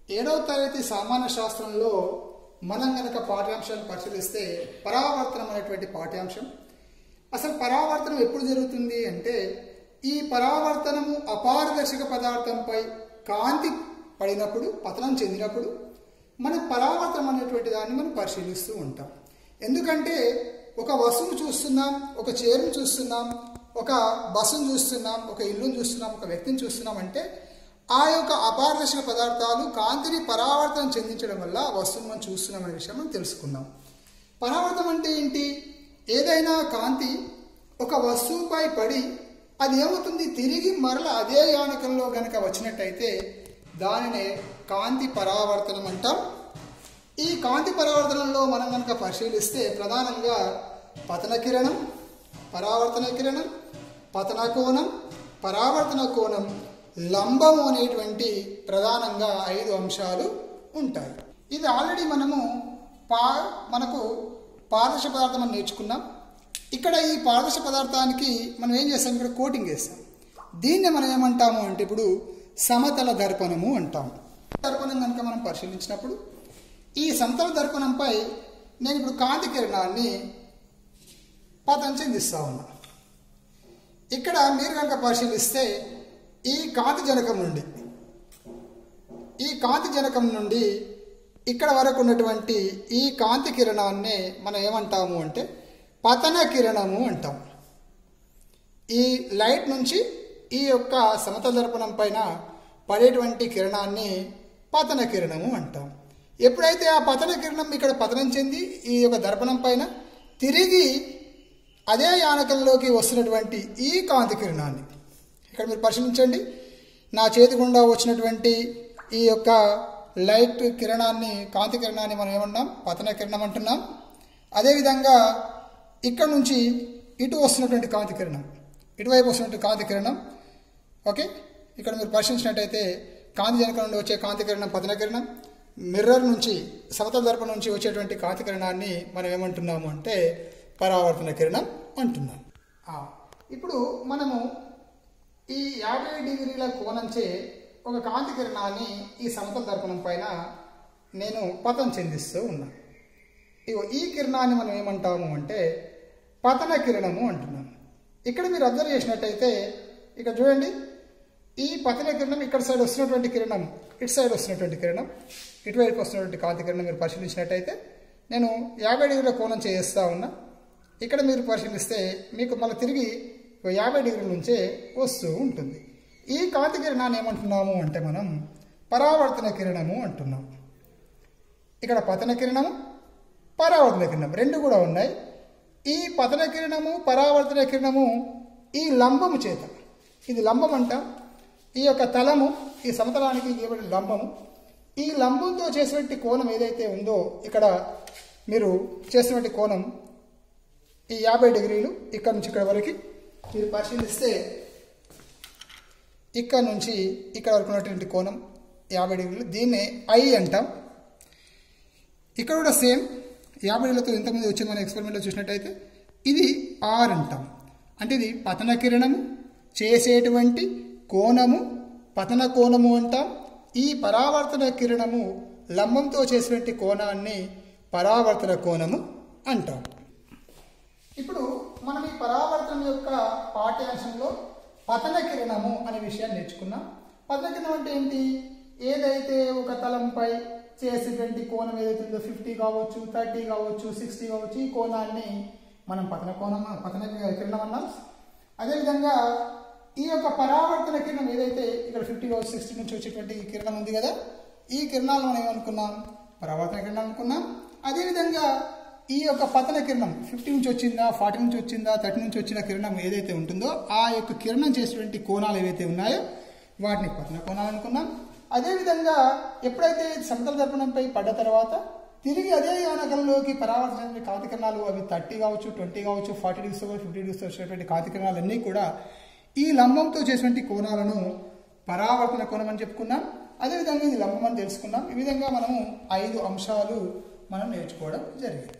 ఏడవ తరగతి సామాన్య శాస్త్రంలో మనం గనక పాఠ్యాంశాలు పరిశీలిస్తే పరావర్తనం అనేటువంటి పాఠ్యాంశం అసలు పరావర్తనం ఎప్పుడు జరుగుతుంది అంటే ఈ పరావర్తనము అపారదర్శక పదార్థంపై కాంతి పడినప్పుడు పతనం చెందినప్పుడు మనం పరావర్తనం అనేటువంటి దాన్ని మనం పరిశీలిస్తూ ఉంటాం ఎందుకంటే ఒక వస్తువును చూస్తున్నాం ఒక చీరను చూస్తున్నాం ఒక బస్సును చూస్తున్నాం ఒక ఇల్లును చూస్తున్నాం ఒక వ్యక్తిని చూస్తున్నాం అంటే ఆ యొక్క అపారదర్శక పదార్థాలు కాంతిని పరావర్తనం చెందించడం వల్ల ఆ వస్తువును మనం చూస్తున్నాం అనే విషయం మనం తెలుసుకుందాం పరావర్తనం అంటే ఏంటి ఏదైనా కాంతి ఒక వస్తువుపై పడి అది ఏమవుతుంది తిరిగి మరల అదే యానకంలో గనక వచ్చినట్టయితే దానినే కాంతి పరావర్తనం అంటాం ఈ కాంతి పరావర్తనంలో మనం కనుక పరిశీలిస్తే ప్రధానంగా పతన కిరణం పరావర్తన కిరణం పతన కోణం పరావర్తన కోణం లంబము అనేటువంటి ప్రధానంగా ఐదు అంశాలు ఉంటాయి ఇది ఆల్రెడీ మనము పా మనకు పారదర్శ పదార్థం అని నేర్చుకున్నాం ఇక్కడ ఈ పారదర్శ పదార్థానికి మనం ఏం చేస్తాం ఇక్కడ కోటింగ్ వేస్తాం దీన్ని మనం ఏమంటాము అంటే ఇప్పుడు సమతల దర్పణము అంటాము దర్పణం కనుక మనం పరిశీలించినప్పుడు ఈ సమతల దర్పణంపై నేను ఇప్పుడు కాంతి కిరణాన్ని పతం చెందిస్తా ఉన్నా ఇక్కడ మీరు కనుక పరిశీలిస్తే ఈ కాంతి జనకం నుండి ఈ కాంతి జనకం నుండి ఇక్కడ వరకు ఉన్నటువంటి ఈ కాంతి కిరణాన్ని మనం ఏమంటాము అంటే పతన కిరణము అంటాం ఈ లైట్ నుంచి ఈ యొక్క సమతల దర్పణం పైన పడేటువంటి కిరణాన్ని పతన కిరణము అంటాం ఎప్పుడైతే ఆ పతన కిరణం ఇక్కడ పతనం చెంది ఈ యొక్క దర్పణం పైన తిరిగి అదే యానకంలోకి వస్తున్నటువంటి ఈ కాంతి కిరణాన్ని ఇక్కడ మీరు పరిశీలించండి నా చేతి గుండా వచ్చినటువంటి ఈ యొక్క లైట్ కిరణాన్ని కాంతి కిరణాన్ని మనం ఏమన్నాం పతన కిరణం అంటున్నాం అదేవిధంగా ఇక్కడ నుంచి ఇటు వస్తున్నటువంటి కాంతి కిరణం ఇటువైపు వస్తున్నటువంటి కాంతి కిరణం ఓకే ఇక్కడ మీరు పరిశీలించినట్టయితే కాంతి జనకం నుండి వచ్చే కాంతి కిరణం పతన కిరణం మిర్రర్ నుంచి సమతల దర్పణం నుంచి వచ్చేటువంటి కాంతి కిరణాన్ని మనం ఏమంటున్నాము అంటే పరావర్తన కిరణం అంటున్నాం ఇప్పుడు మనము ఈ యాభై డిగ్రీల కోణంచే ఒక కాంతి కిరణాన్ని ఈ సమతల దర్పణం పైన నేను పతం చెందిస్తూ ఉన్నాను ఇగో ఈ కిరణాన్ని మనం ఏమంటాము అంటే పతన కిరణము అంటున్నాం ఇక్కడ మీరు అబ్జర్వ్ చేసినట్టయితే ఇక్కడ చూడండి ఈ పతన కిరణం ఇక్కడ సైడ్ వస్తున్నటువంటి కిరణం ఇటు సైడ్ వస్తున్నటువంటి కిరణం ఇటువైపు వస్తున్నటువంటి కాంతి కిరణం మీరు పరిశీలించినట్టయితే నేను యాభై డిగ్రీల కోణం చేస్తా ఉన్నా ఇక్కడ మీరు పరిశీలిస్తే మీకు మళ్ళీ తిరిగి యాభై డిగ్రీల నుంచే వస్తూ ఉంటుంది ఈ కాంతి కిరణాన్ని ఏమంటున్నాము అంటే మనం పరావర్తన కిరణము అంటున్నాం ఇక్కడ పతన కిరణము పరావర్తన కిరణం రెండు కూడా ఉన్నాయి ఈ పతన కిరణము పరావర్తన కిరణము ఈ లంబము చేత ఇది లంబం అంటాం ఈ యొక్క తలము ఈ సమతలానికి గీయబడిన లంబము ఈ లంబంతో చేసినటువంటి కోణం ఏదైతే ఉందో ఇక్కడ మీరు చేసినటువంటి కోణం ఈ యాభై డిగ్రీలు ఇక్కడ నుంచి ఇక్కడ వరకు మీరు పరిశీలిస్తే ఇక్కడ నుంచి ఇక్కడ వరకు ఉన్నటువంటి కోణం యాభై డిగ్రీలు దీన్నే ఐ అంటాం ఇక్కడ కూడా సేమ్ యాభై డిగ్రీలతో ఇంతకుముందు వచ్చింది మన ఎక్స్పెరిమెంట్లో చూసినట్టయితే ఇది ఆర్ అంటాం అంటే ఇది పతన కిరణము చేసేటువంటి కోణము పతన కోణము అంటాం ఈ పరావర్తన కిరణము లంబంతో చేసినటువంటి కోణాన్ని పరావర్తన కోణము అంటాం ఇప్పుడు మనం ఈ పరావర్తనం యొక్క పాఠ్యాంశంలో పతన కిరణము అనే విషయాన్ని నేర్చుకున్నాం పతన కిరణం అంటే ఏంటి ఏదైతే ఒక తలంపై చేసేటువంటి కోణం ఏదైతే ఉందో ఫిఫ్టీ కావచ్చు థర్టీ కావచ్చు సిక్స్టీ కావచ్చు ఈ కోణాన్ని మనం పతన కోణం పతన కిరణం అన్నాం అదేవిధంగా ఈ యొక్క పరావర్తన కిరణం ఏదైతే ఇక్కడ ఫిఫ్టీ కావచ్చు సిక్స్టీ నుంచి వచ్చేటువంటి కిరణం ఉంది కదా ఈ కిరణాలు మనం ఏమనుకున్నాం పరావర్తన కిరణం అనుకున్నాం అదేవిధంగా ఈ యొక్క పతన కిరణం ఫిఫ్టీ నుంచి వచ్చిందా ఫార్టీ నుంచి వచ్చిందా థర్టీ నుంచి వచ్చిన కిరణం ఏదైతే ఉంటుందో ఆ యొక్క కిరణం చేసేటువంటి కోణాలు ఏవైతే ఉన్నాయో వాటిని పతన కోణాలు అనుకున్నాం అదేవిధంగా ఎప్పుడైతే సమతల దర్పణంపై పడ్డ తర్వాత తిరిగి అదే యానకంలోకి పరావర్తన కాంతి కిరణాలు అవి థర్టీ కావచ్చు ట్వంటీ కావచ్చు ఫార్టీ డిగ్రీస్ ఫిఫ్టీ డిగ్రీస్ వచ్చేటువంటి కాంతి కిరణాలు అన్నీ కూడా ఈ లంబంతో చేసినటువంటి కోణాలను పరావర్తన కోణం అని చెప్పుకున్నాం అదేవిధంగా ఇది లంబం అని తెలుసుకున్నాం ఈ విధంగా మనము ఐదు అంశాలు మనం నేర్చుకోవడం జరిగింది